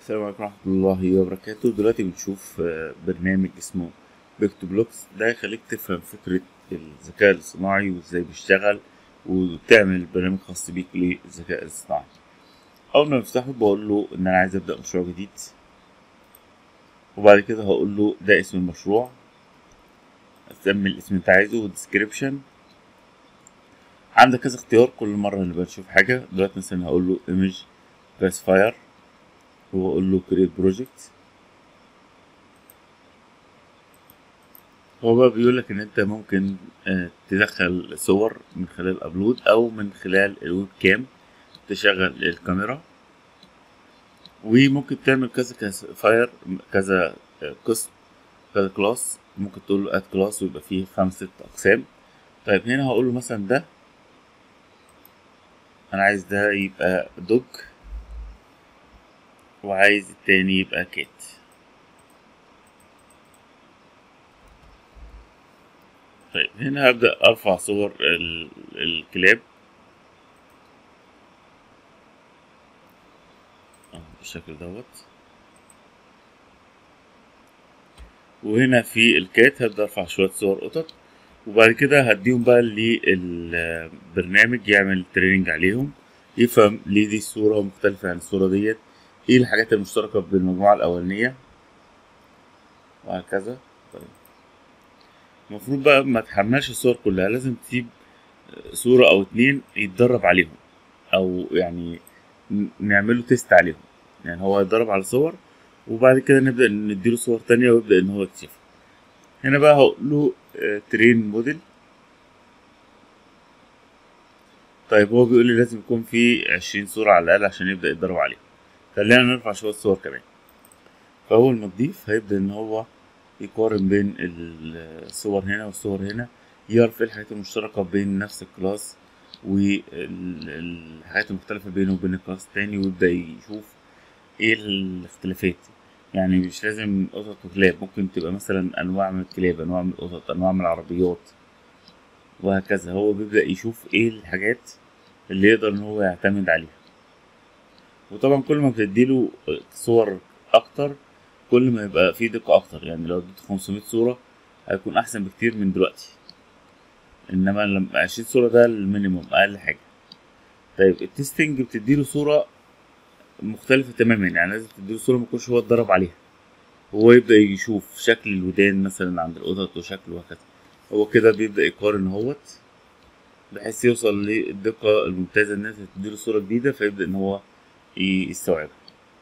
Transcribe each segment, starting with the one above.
السلام عليكم ورحمة الله وبركاته دلوقتي بنشوف آه، برنامج اسمه بيكتو بلوكس ده هيخليك تفهم فكرة الذكاء الاصطناعي وازاي بيشتغل وتعمل برنامج خاص بيك للذكاء الاصطناعي أول ما بفتحه بقول له إن أنا عايز أبدأ مشروع جديد وبعد كده هقول له ده اسم المشروع أسمي الاسم اللي أنت عايزه وديسكريبشن عندك كذا اختيار كل مرة اللي بتشوف حاجة دلوقتي مثلا هقول له ايمج كلاسيفاير واقول له كريت بروجكت هو بقى بيقول لك ان انت ممكن آه، تدخل صور من خلال ابلود او من خلال الويب كام تشغل الكاميرا وممكن تعمل كذا كلاسيفاير كذا آه، قسم كذا كلاس ممكن تقول له اد كلاس ويبقى فيه خمس ست اقسام طيب هنا هقول له مثلا ده انا عايز ده يبقى دوج وعايز التاني يبقى كات طيب هنا هبدأ أرفع صور ال- الكلاب أهو بالشكل دوت وهنا في الكات هبدأ أرفع شوية صور قطط وبعد كده هديهم بقى للبرنامج يعمل تريننج عليهم يفهم ليه دي الصورة مختلفة عن الصورة ديت ايه الحاجات المشتركة بالمجموعة الأولانية وهكذا طيب المفروض بقى ما تحملش الصور كلها لازم تسيب صورة أو اتنين يتدرب عليهم أو يعني ن- نعمله تيست عليهم يعني هو يتدرب على صور وبعد كده نبدأ نديله صور تانية ويبدأ إن هو يكتشفها هنا بقى هقول له ترين موديل طيب هو بيقول لي لازم يكون في عشرين صورة على الأقل عشان يبدأ يتدرب عليهم خلينا نرفع شوية صور كمان فأول ما تضيف هيبدأ إن هو يقارن بين الصور هنا والصور هنا يعرف ايه الحاجات المشتركة بين نفس الكلاس والحاجات المختلفة بينه وبين الكلاس التاني ويبدأ يشوف ايه الاختلافات يعني مش لازم قطط وكلاب ممكن تبقى مثلا أنواع من الكلاب أنواع من القطط أنواع من العربيات وهكذا هو بيبدأ يشوف ايه الحاجات اللي يقدر إن هو يعتمد عليها وطبعا كل ما بتديله صور أكتر كل ما يبقى فيه دقة أكتر يعني لو اديته 500 صورة هيكون أحسن بكتير من دلوقتي إنما لما 20 صورة ده المينيموم أقل حاجة طيب التستنج بتديله صورة مختلفة تماما يعني لازم تديله صورة ميكونش هو اتدرب عليها هو يبدأ يشوف شكل الودان مثلا عند القطط وشكله وهكذا هو كده بيبدأ يقارن اهوت بحيث يوصل للدقة الممتازة إن أنت تديله صورة جديدة فيبدأ إن هو ي- يستوعبها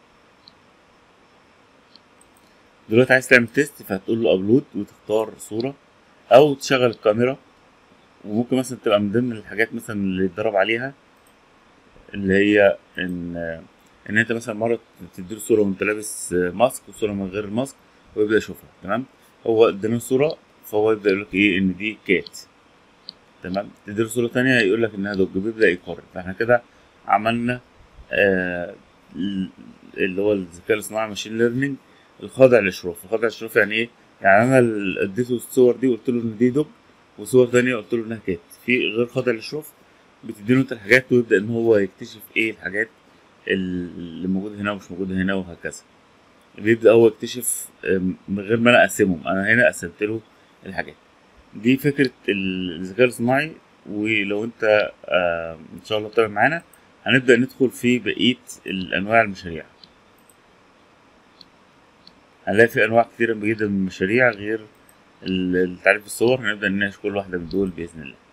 دلوقتي عايز تعمل تيست فهتقول له ابلود وتختار صورة او تشغل الكاميرا وممكن مثلا تبقى من ضمن الحاجات مثلا اللي يتدرب عليها اللي هي ان ان انت مثلا مرة تديله صورة وانت لابس ماسك وصورة من غير ماسك ويبدأ يشوفها تمام هو ادانا صورة فهو يبدأ يقول لك ايه ان دي كات تمام تديله صورة تانية يقول لك انها دوج بيبدأ يقارن فاحنا كده عملنا آه اللي هو الذكاء الاصطناعي ماشين ليرنينج الخاضع للاشراف الخاضع للاشراف يعني ايه يعني انا اللي اديته الصور دي قلت له ان دي دوج وصور تانية قلت له انها كات في غير خاضع للاشراف بتديله انت الحاجات ويبدا ان هو يكتشف ايه الحاجات اللي موجوده هنا ومش موجوده هنا وهكذا بيبدا هو يكتشف آم، من غير ما انا اقسمهم انا هنا قسمت له الحاجات دي فكره الذكاء الاصطناعي ولو انت آم، ان شاء الله بتابع معانا هنبدا ندخل في بقيه الانواع المشاريع هنلاقي في انواع كتيره جدا من المشاريع غير ال- التعريف بالصور هنبدا نناقش كل واحده من دول باذن الله